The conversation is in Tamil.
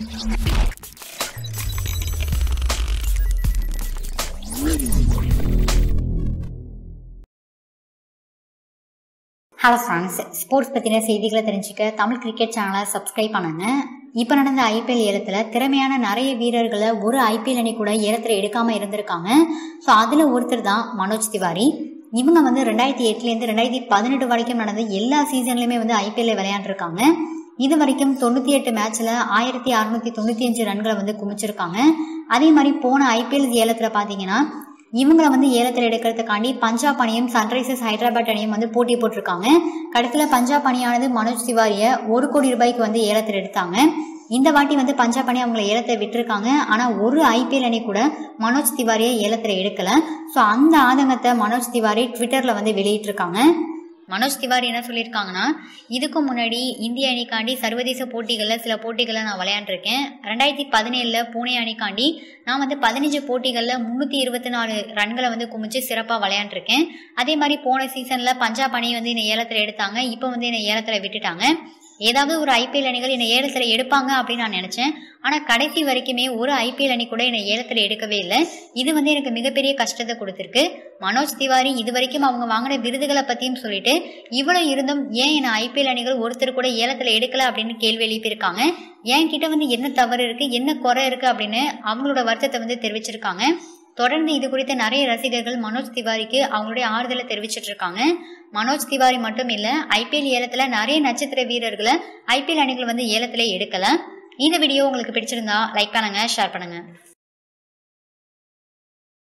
ஹலோ ஃப்ரெண்ட்ஸ் ஸ்போர்ட்ஸ் பற்றின செய்திகளை தெரிஞ்சுக்க தமிழ் கிரிக்கெட் சேனலை சப்ஸ்கிரைப் பண்ணுங்க இப்போ நடந்த ஐபிஎல் ஏலத்தில் திறமையான நிறைய வீரர்களை ஒரு ஐபிஎல் அணி கூட ஏலத்தில் எடுக்காமல் இருந்திருக்காங்க ஸோ அதில் ஒருத்தர் தான் மனோஜ் திவாரி இவங்க வந்து ரெண்டாயிரத்தி எட்டுலேருந்து ரெண்டாயிரத்தி பதினெட்டு வரைக்கும் நடந்த எல்லா சீசன்லையுமே வந்து ஐபிஎல்ல விளையாண்டுருக்காங்க இது வரைக்கும் தொண்ணூற்றி எட்டு மேட்ச்சில் ஆயிரத்தி அறுநூத்தி தொண்ணூற்றி அஞ்சு ரன்களை வந்து குமிச்சிருக்காங்க அதே மாதிரி போன ஐபிஎல் ஏலத்தில் பார்த்தீங்கன்னா இவங்களை வந்து ஏலத்தில் எடுக்கிறதுக்காண்டி பஞ்சாப் அணியும் சன்ரைசர்ஸ் ஹைதராபாத் அணியும் வந்து போட்டி போட்டிருக்காங்க கடைசியில் பஞ்சாப் அணியானது மனோஜ் திவாரியை ஒரு கோடி ரூபாய்க்கு வந்து ஏலத்தில் எடுத்தாங்க இந்த வாட்டி வந்து பஞ்சாப் அணி அவங்கள ஏலத்தை விட்டுருக்காங்க ஆனால் ஒரு ஐபிஎல் அணி கூட மனோஜ் திவாரியை ஏலத்தில் எடுக்கல ஸோ அந்த ஆதங்கத்தை மனோஜ் திவாரி ட்விட்டரில் வந்து வெளியிட்டிருக்காங்க மனோஜ் திவாரி என்ன சொல்லியிருக்காங்கன்னா இதுக்கு முன்னாடி இந்திய அணிக்காண்டி சர்வதேச போட்டிகளில் சில போட்டிகளில் நான் விளையாண்டுருக்கேன் ரெண்டாயிரத்தி பதினேழில் பூனே அணிக்காண்டி நான் வந்து பதினஞ்சு போட்டிகளில் முந்நூற்றி இருபத்தி நாலு ரன்களை வந்து குமிச்சு சிறப்பாக விளையாண்டுருக்கேன் அதே மாதிரி போன சீசனில் பஞ்சாப் அணி வந்து என்னை ஏலத்தில் எடுத்தாங்க இப்போ வந்து என்னை ஏலத்தில் விட்டுட்டாங்க ஏதாவது ஒரு ஐபிஎல் அணிகள் என்னை ஏலத்தில் எடுப்பாங்க அப்படின்னு நான் நினச்சேன் ஆனால் கடைசி வரைக்குமே ஒரு ஐபிஎல் அணி கூட என்னை ஏலத்தில் எடுக்கவே இல்லை இது வந்து எனக்கு மிகப்பெரிய கஷ்டத்தை கொடுத்துருக்கு மனோஜ் திவாரி இது வரைக்கும் அவங்க வாங்கின விருதுகளை பற்றியும் சொல்லிட்டு இவ்வளோ இருந்தும் ஏன் என்னை ஐபிஎல் அணிகள் ஒருத்தர் கூட ஏலத்தில் எடுக்கல அப்படின்னு கேள்வி எழுப்பியிருக்காங்க என் கிட்ட வந்து என்ன தவறு இருக்குது என்ன குறை இருக்குது அப்படின்னு அவங்களோட வருத்தத்தை வந்து தெரிவிச்சிருக்காங்க தொடர்ந்து இது குறித்த நிறைய ரசிகர்கள் மனோஜ் திவாரிக்கு அவங்களுடைய ஆறுதலை தெரிவிச்சிட்டு இருக்காங்க மனோஜ் திவாரி மட்டும் இல்ல ஐபிஎல் ஏலத்துல நிறைய நட்சத்திர வீரர்களை ஐபிஎல் அணிகள் வந்து ஏலத்திலே எடுக்கல இந்த வீடியோ உங்களுக்கு பிடிச்சிருந்தா லைக் பண்ணுங்க ஷேர் பண்ணுங்க